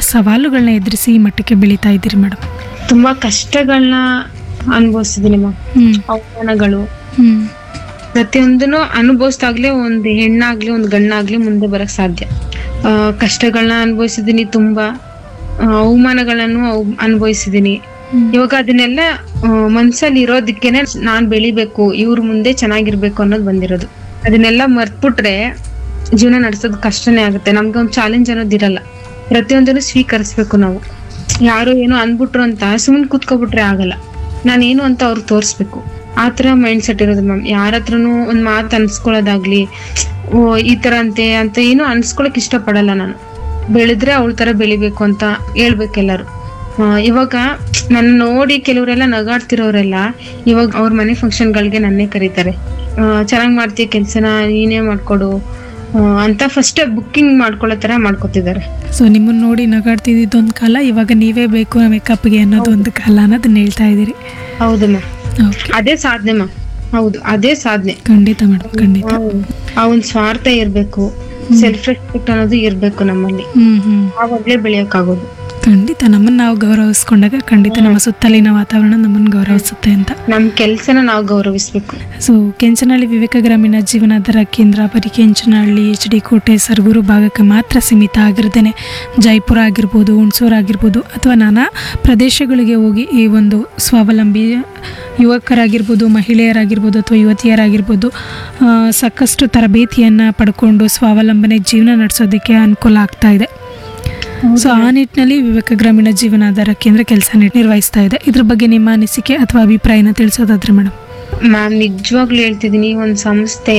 ಸವಾಲುಗಳನ್ನ ಎದುರಿಸಿ ಈ ಮಟ್ಟಕ್ಕೆ ಬೆಳೀತಾ ಇದ್ದೀರಿ ಮೇಡಮ್ ತುಂಬಾ ಕಷ್ಟಗಳನ್ನ ಅನುಭವಿಸಿದೀನಿ ಮ ಹ್ಮ್ ಅವಮಾನಗಳು ಹ್ಮ್ ಪ್ರತಿಯೊಂದನ್ನು ಅನುಭವಿಸ್ದಾಗ್ಲೇ ಒಂದು ಹೆಣ್ಣಾಗ್ಲಿ ಒಂದು ಗಂಡಾಗ್ಲಿ ಮುಂದೆ ಬರಕ್ ಸಾಧ್ಯ ಆ, ಕಷ್ಟಗಳನ್ನ ಅನುಭವಿಸಿದೀನಿ ತುಂಬಾ ಆ, ಅವಮಾನಗಳನ್ನು ಅವ್- ಅನುಭವಿಸಿದೀನಿ ಹ್ಮ್. ಇವಾಗ ಅದನ್ನೆಲ್ಲ ಆ, ಮನ್ಸಲ್ಲಿ ಇರೋದಕ್ಕೇನೆ ನಾನ್ ಬೆಳಿಬೇಕು ಇವ್ರ ಮುಂದೆ ಚೆನ್ನಾಗಿರ್ಬೇಕು ಅನ್ನೋದು ಬಂದಿರೋದು ಅದನ್ನೆಲ್ಲ ಮರ್ತ್ಬಿಟ್ರೆ ಜೀವನ ನಡೆಸೋದು ಕಷ್ಟನೇ ಆಗುತ್ತೆ ನಮ್ಗೆ ಒಂದು ಚಾಲೆಂಜ್ ಅನ್ನೋದು ಇರಲ್ಲ ಪ್ರತಿಯೊಂದನ್ನು ಸ್ವೀಕರಿಸ್ಬೇಕು ನಾವು ಯಾರು ಏನೋ ಅನ್ಬಿಟ್ರು ಅಂತ ಸುಮ್ಮನೆ ಕೂತ್ಕೊಬಿಟ್ರೆ ಆಗಲ್ಲ ನಾನೇನು ಅಂತ ಅವ್ರಿಗೆ ತೋರಿಸ್ಬೇಕು ಆ ಥರ ಮೈಂಡ್ ಸೆಟ್ ಇರೋದು ಮ್ಯಾಮ್ ಯಾರ ಹತ್ರನೂ ಒಂದು ಮಾತು ಅನ್ಸ್ಕೊಳ್ಳೋದಾಗ್ಲಿ ಓ ಈ ಥರ ಅಂತೆ ಅಂತ ಏನು ಅನ್ಸ್ಕೊಳಕ್ ಇಷ್ಟಪಡಲ್ಲ ನಾನು ಬೆಳೆದ್ರೆ ಅವಳ ಥರ ಬೆಳಿಬೇಕು ಅಂತ ಹೇಳ್ಬೇಕೆಲ್ಲರೂ ಆ, ಇವಾಗ ನನ್ನ ನೋಡಿ ಕೆಲವರೆಲ್ಲ ನಗಾಡ್ತಿರೋರೆಲ್ಲ ಇವಾಗ ಅವ್ರ ಮನೆ ಫಂಕ್ಷನ್ಗಳಿಗೆ ನನ್ನೇ ಕರೀತಾರೆ ಚೆನ್ನಾಗಿ ಮಾಡ್ತೀಯ ಕೆಲಸನ ನೀನೇ ಮಾಡ್ಕೊಡು ಆ, ಅಂತ ಫಸ್ಟ್ ಬುಕ್ಕಿಂಗ್ ಮಾಡ್ಕೊಳ್ಳೋ ಥರ ಮಾಡ್ಕೊತಿದ್ದಾರೆ ಸೊ ನಿಮ್ಮನ್ನ ನೋಡಿ ನಗಾಡ್ತಿದ್ದೊಂದು ಕಾಲ ಇವಾಗ ನೀವೇ ಬೇಕು ಮೇಕಪ್ಗೆ ಅನ್ನೋದು ಒಂದು ಕಾಲ ಅನ್ನೋದನ್ನ ಹೇಳ್ತಾ ಇದ್ದೀರಿ ಹೌದು ಮ್ಯಾಮ್ ಓಕೆ ಅದೇ ಸಾಧನೆ ಮ್ಯಾಮ್ ಹೌದು ಅದೇ ಸಾಧನೆ ಖಂಡಿತ ಮೇಡಮ್ ಖಂಡಿತ ಆ ಒಂದು ಸ್ವಾರ್ಥ ಇರ್ಬೇಕು ಸೆಲ್ಫ್ ರೆಸ್ಪೆಕ್ಟ್ ಅನ್ನೋದು ಇರ್ಬೇಕು ನಮ್ಮಲ್ಲಿ ಹ್ಮ್ ಹ್ಮ್ ಆವಾಗ್ಲೇ ಬೆಳೆಯೋಕ್ಕಾಗೋದು ಖಂಡಿತ ನಮ್ಮನ್ನ ನಾವು ಗೌರವಿಸ್ಕೊಂಡಾಗ ಖಂಡಿತ ನಮ್ಮ ಸುತ್ತಲಿನ ವಾತಾವರಣ ನಮ್ಮನ್ನು ಗೌರವಿಸುತ್ತೆ ಅಂತ ನಮ್ ಕೆಲ್ಸನ ನಾವು ಗೌರವಿಸ್ಬೇಕು ಸೊ ಕೆಂಚನಹಳ್ಳಿ ವಿವೇಕ ಗ್ರಾಮೀಣ ಜೀವನಾಧಾರ ಕೇಂದ್ರ ಬರೀ ಕೆಂಚನಹಳ್ಳಿ ಎಚ್ ಡಿ ಕೋಟೆ ಸರಗೂರು ಭಾಗಕ್ಕೆ ಮಾತ್ರ ಸೀಮಿತ ಆಗಿರ್ದೇನೆ ಜೈಪುರ ಆಗಿರ್ಬೋದು ಹುಣಸೂರು ಆಗಿರ್ಬೋದು ಅಥವಾ ನಾನಾ ಪ್ರದೇಶಗಳಿಗೆ ಹೋಗಿ ಈ ಒಂದು ಸ್ವಾವಲಂಬಿ ಯುವಕರಾಗಿರ್ಬೋದು ಮಹಿಳೆಯರಾಗಿರ್ಬೋದು ಅಥವಾ ಯುವತಿಯರಾಗಿರ್ಬೋದು ಆ, ಸಾಕಷ್ಟು ತರಬೇತಿಯನ್ನು ಪಡ್ಕೊಂಡು ಸ್ವಾವಲಂಬನೆ ಜೀವನ ನಡೆಸೋದಕ್ಕೆ ಅನುಕೂಲ ಆಗ್ತಾ ಇದೆ ಸೊ ಆ ನಿಟ್ಟಿನಲ್ಲಿ ವಿವೇಕ ಗ್ರಾಮೀಣ ಜೀವನಾಧಾರ ಕೇಂದ್ರ ಕೆಲಸ ನಿರ್ವಹಿಸ್ತಾ ಇದೆ ಇದ್ರ ಬಗ್ಗೆ ನಿಮ್ಮ ಅನಿಸಿಕೆ ಅಥವಾ ಅಭಿಪ್ರಾಯನ ತಿಳಿಸೋದಾದ್ರೆ ಮೇಡಮ್ ಮ್ಯಾಮ್ ನಿಜವಾಗ್ಲೂ ಹೇಳ್ತಿದೀನಿ ಒಂದ್ ಸಂಸ್ಥೆ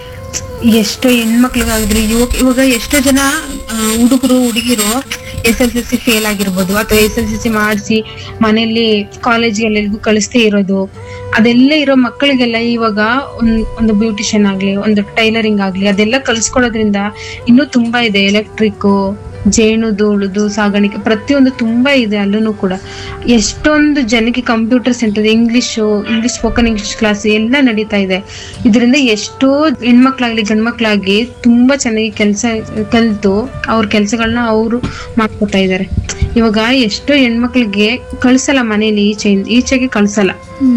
ಎಷ್ಟೋ ಹೆಣ್ಮಕ್ಳಿಗಾಗಿದ್ರು ಯುವಕ ಇವಾಗ ಎಷ್ಟೋ ಜನ ಹುಡುಗರು ಹುಡುಗಿರು S L C C fail ಆಗಿರ್ಬೋದು ಅಥವಾ ಎಸ್ ಎಲ್ ಸಿ ಸಿ ಮಾಡಿಸಿ ಮನೆಯಲ್ಲಿ ಕಾಲೇಜ್ಗೆ ಎಲ್ಲರಿಗೂ ಕಳಿಸ್ತೇ ಇರೋದು ಅದೆಲ್ಲ ಇರೋ ಮಕ್ಕಳಿಗೆಲ್ಲ ಇವಾಗ ಒಂದ್ ಒಂದು ಬ್ಯೂಟಿಷಿಯನ್ ಆಗ್ಲಿ ಒಂದು ಟೈಲರಿಂಗ್ ಆಗ್ಲಿ ಅದೆಲ್ಲ ಕಲಿಸ್ಕೊಡೋದ್ರಿಂದ ಇನ್ನೂ ತುಂಬಾ ಇದೆ ಎಲೆಕ್ಟ್ರಿಕ್ ಜೇನು ಧೂಳುದು ಸಾಗಾಣಿಕೆ ಪ್ರತಿಯೊಂದು ತುಂಬಾ ಇದೆ ಅಲ್ಲೂ ಕೂಡ ಎಷ್ಟೊಂದು ಜನಕ್ಕೆ computer center English English spoken English class ಎಲ್ಲ ನಡೀತಾ ಇದೆ ಇದರಿಂದ ಎಷ್ಟೋ ಹೆಣ್ಮಕ್ಳಾಗ್ಲಿ ಗಂಡ್ಮಕ್ಳಾಗ್ಲಿ ತುಂಬಾ ಚೆನ್ನಾಗಿ ಕೆಲಸ ಕಲಿತು ಅವ್ರ ಕೆಲಸಗಳನ್ನ ಅವರು ಮಾಡ್ಕೊತಾ ಇದ್ದಾರೆ ಇವಾಗ ಎಷ್ಟೋ ಹೆಣ್ಮಕ್ಳಿಗೆ ಕಳ್ಸಲ್ಲ ಮನೇಲಿ ಈಚೆ ಈಚೆಗೆ ಕಳ್ಸಲ್ಲ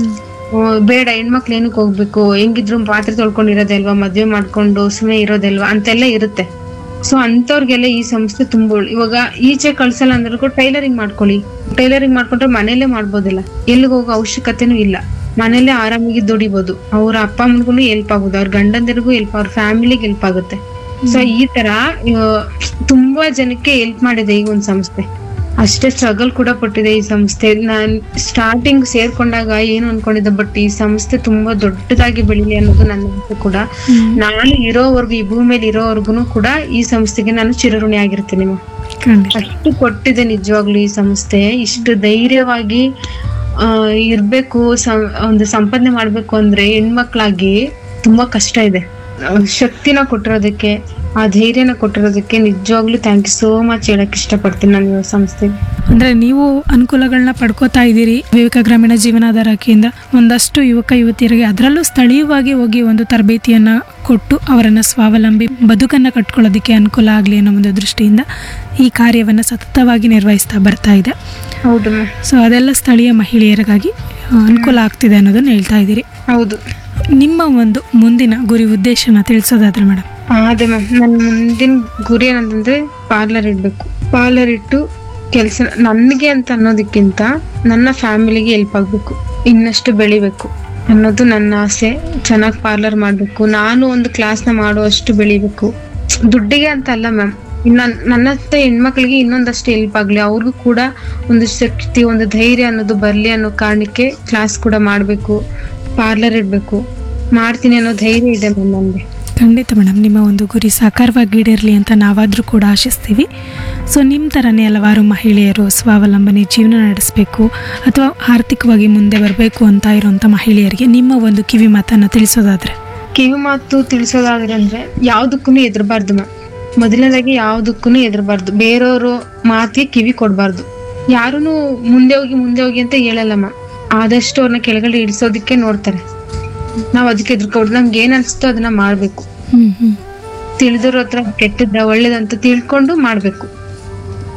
ಆ, ಬೇಡ ಹೆಣ್ಮಕ್ಳು ಏನಕ್ಕೆ ಹೋಗ್ಬೇಕು ಹೆಂಗಿದ್ರು ಪಾತ್ರೆ ತೊಳ್ಕೊಂಡಿರೋದೇ ಅಲ್ವಾ ಮದ್ವೆ ಮಾಡ್ಕೊಂಡು ಸುಮ್ಮನೆ ಇರೋದಲ್ವಾ ಅಂತೆಲ್ಲ ಇರುತ್ತೆ ಸೊ ಅಂತವ್ರಿಗೆಲ್ಲ ಈ ಸಂಸ್ಥೆ ತುಂಬ ಒಳ್ಳೆ- ಇವಾಗ ಈಚೆ ಕಳ್ಸಲ್ಲ ಅಂದ್ರೂ ಟೈಲರಿಂಗ್ ಮಾಡ್ಕೊಳ್ಳಿ ಟೈಲರಿಂಗ್ ಮಾಡ್ಕೊಂಡ್ರೆ ಮನೇಲೆ ಮಾಡ್ಬೋದಿಲ್ಲ ಎಲ್ಲಿಗೆ ಹೋಗೋ ಅವಶ್ಯಕತೆನೂ ಇಲ್ಲ ಮನೇಲೆ ಆರಾಮಾಗಿ ದುಡಿಬೋದು ಅವ್ರ ಅಪ್ಪ ಅಮ್ಮನಿಗೂ ಹೆಲ್ಪ್ ಆಗೋದು ಅವ್ರ ಗಂಡಂದಿರಿಗೂ ಹೆಲ್ಪ್ ಅವ್ರ ಫ್ಯಾಮಿಲಿಗೆ ಹೆಲ್ಪ್ ಆಗುತ್ತೆ ಸೊ ಈ ತರ ಆ, ತುಂಬಾ ಜನಕ್ಕೆ ಹೆಲ್ಪ್ ಮಾಡಿದೆ ಈ ಒಂದು ಸಂಸ್ಥೆ ಅಷ್ಟೇ ಸ್ಟ್ರಗಲ್ ಕೂಡ ಪಟ್ಟಿದೆ ಈ ಸಂಸ್ಥೆ ನಾನ್ ಸ್ಟಾರ್ಟಿಂಗ್ ಸೇರ್ಕೊಂಡಾಗ ಏನು ಅನ್ಕೊಂಡಿದ್ದೆ ಬಟ್ ಈ ಸಂಸ್ಥೆ ತುಂಬಾ ದೊಡ್ಡದಾಗಿ ಬೆಳಿಲಿ ಅನ್ನೋದು ನನ್ನ ಆಸೆ ಕೂಡ ನಾನು ಇರೋವರೆಗೂ ಈ ಭೂಮಿಯಲ್ಲಿ ಇರೋವರೆಗೂ ಕೂಡ ಈ ಸಂಸ್ಥೆಗೆ ನಾನು ಚಿರಋಣಿ ಆಗಿರ್ತೀನಿ ಮ್ಯಾಮ್. ಖಂಡಿತ ಅಷ್ಟು ಕೊಟ್ಟಿದೆ ನಿಜವಾಗ್ಲೂ ಈ ಸಂಸ್ಥೆ ಇಷ್ಟು ಧೈರ್ಯವಾಗಿ ಆ, ಇರ್ಬೇಕು ಸಂ- ಒಂದು ಸಂಪಾದನೆ ಮಾಡ್ಬೇಕು ಅಂದ್ರೆ ಹೆಣ್ಮಕ್ಳಾಗಿ ತುಂಬಾ ಕಷ್ಟ ಇದೆ ಆ, ಶಕ್ತಿನ ಕೊಟ್ಟಿರೋದಕ್ಕೆ ಆ ಧೈರ್ಯನ ಕೊಟ್ಟಿರೋದಕ್ಕೆ ನಿಜವಾಗ್ಲೂ ಥ್ಯಾಂಕ್ ಯು ಸೋ ಮಚ್ ಹೇಳಕ್ ಇಷ್ಟಪಡ್ತೀನಿ ನಾನು ಈ ಸಂಸ್ಥೆಗೆ ಅಂದ್ರೆ ನೀವು ಅನುಕೂಲಗಳನ್ನ ಪಡ್ಕೋತಾ ಇದ್ದೀರಿ ವಿವೇಕ ಗ್ರಾಮೀಣ ಜೀವನಾಧಾರ ಕೇಂದ್ರ ಒಂದಷ್ಟು ಯುವಕ ಯುವತಿಯರಿಗೆ ಅದರಲ್ಲೂ ಸ್ಥಳೀಯವಾಗಿ ಹೋಗಿ ಒಂದು ತರಬೇತಿಯನ್ನ ಕೊಟ್ಟು ಅವರನ್ನ ಸ್ವಾವಲಂಬಿ ಬದುಕನ್ನ ಕಟ್ಕೊಳ್ಳೋದಕ್ಕೆ ಅನುಕೂಲ ಆಗಲಿ ಅನ್ನೋ ಒಂದು ದೃಷ್ಟಿಯಿಂದ ಈ ಕಾರ್ಯವನ್ನು ಸತತವಾಗಿ ನಿರ್ವಹಿಸ್ತಾ ಬರ್ತಾ ಇದೆ ಹೌದು ಮ್ಯಾಮ್ ಸೊ ಅದೆಲ್ಲ ಸ್ಥಳೀಯ ಮಹಿಳೆಯರಿಗಾಗಿ ಆ, ಅನುಕೂಲ ಆಗ್ತಿದೆ ಅನ್ನೋದನ್ನ ಹೇಳ್ತಾ ಇದ್ದೀರಿ ಹೌದು ನಿಮ್ಮ ಒಂದು ಮುಂದಿನ ಗುರಿ ಉದ್ದೇಶನ ತಿಳಿಸೋದಾದ್ರೆ ಮೇಡಮ್ ಅದೇ ಮ್ಯಾಮ್ ನನ್ನ ಮುಂದಿನ ಗುರಿ ಏನಂತಂದ್ರೆ ಪಾರ್ಲರ್ ಇಡ್ಬೇಕು ಪಾರ್ಲರ್ ಇಟ್ಟು ಕೆಲಸ ನನಗೆ ಅಂತ ಅನ್ನೋದಕ್ಕಿಂತ ನನ್ನ ಫ್ಯಾಮಿಲಿಗೆ ಹೆಲ್ಪ್ ಆಗ್ಬೇಕು ಇನ್ನಷ್ಟು ಬೆಳಿಬೇಕು ಅನ್ನೋದು ನನ್ನ ಆಸೆ ಚೆನ್ನಾಗಿ ಪಾರ್ಲರ್ ಮಾಡಬೇಕು ನಾನು ಒಂದು ಕ್ಲಾಸ್ನ ಮಾಡುವಷ್ಟು ಬೆಳಿಬೇಕು ದುಡ್ಡಿಗೆ ಅಂತ ಅಲ್ಲ ಮ್ಯಾಮ್ ಇನ್ನ ನನ್ನಂತ ಹೆಣ್ಮಕ್ಳಿಗೆ ಇನ್ನೊಂದಷ್ಟು ಹೆಲ್ಪ್ ಆಗ್ಲಿ ಅವ್ರಿಗೂ ಕೂಡ ಒಂದು ಶಕ್ತಿ ಒಂದು ಧೈರ್ಯ ಅನ್ನೋದು ಬರ್ಲಿ ಅನ್ನೋ ಕಾರಣಕ್ಕೆ ಕ್ಲಾಸ್ ಕೂಡ ಮಾಡಬೇಕು ಪಾರ್ಲರ್ ಇಡಬೇಕು ಮಾಡ್ತೀನಿ ಅನ್ನೋ ಧೈರ್ಯ ಇದೆ ಮ್ಯಾಮ್ ನನಗೆ ಖಂಡಿತ ಮೇಡಮ್ ನಿಮ್ಮ ಒಂದು ಗುರಿ ಸಾಕಾರವಾಗಿ ಈಡೇರಲಿ ಅಂತ ನಾವಾದರೂ ಕೂಡ ಆಶಿಸ್ತೀವಿ ಸೊ ನಿಮ್ಮ ಥರನೇ ಹಲವಾರು ಮಹಿಳೆಯರು ಸ್ವಾವಲಂಬನೆ ಜೀವನ ನಡೆಸಬೇಕು ಅಥವಾ ಆರ್ಥಿಕವಾಗಿ ಮುಂದೆ ಬರಬೇಕು ಅಂತ ಇರುವಂಥ ಮಹಿಳೆಯರಿಗೆ ನಿಮ್ಮ ಒಂದು ಕಿವಿ ಮಾತನ್ನು ತಿಳಿಸೋದಾದ್ರೆ ಕಿವಿ ಮಾತು ತಿಳಿಸೋದಾದ್ರೆ ಅಂದ್ರೆ ಯಾವ್ದಕ್ಕೂ ಎದುರಬಾರ್ದು ಮ್ಯಾಮ್ ಮೊದಲನೇದಾಗಿ ಯಾವ್ದಕ್ಕೂ ಎದುರಬಾರ್ದು ಬೇರೆಯವರು ಮಾತಿಗೆ ಕಿವಿ ಕೊಡಬಾರ್ದು ಯಾರೂ ಮುಂದೆ ಹೋಗಿ ಮುಂದೆ ಹೋಗಿ ಅಂತ ಹೇಳಲ್ಲ ಮ್ಯಾಮ್ ಆದಷ್ಟು ಅವ್ರನ್ನ ಕೆಳಗಡೆ ಇಳಿಸೋದಕ್ಕೆ ನೋಡ್ತಾರೆ ನಾವ್ ಅದಕ್ಕೆ ಎದುರ್ಕೊಡ್ದು ನಮ್ಗೆ ಏನ್ ಅನ್ಸುತ್ತೋ ಅದನ್ನ ಮಾಡ್ಬೇಕು ಹ್ಞೂ ಹ್ಞೂ ತಿಳಿದಿರೋ ಹತ್ರ ಕೆಟ್ಟದ್ದ ಒಳ್ಳೇದಂತ ತಿಳ್ಕೊಂಡು ಮಾಡ್ಬೇಕು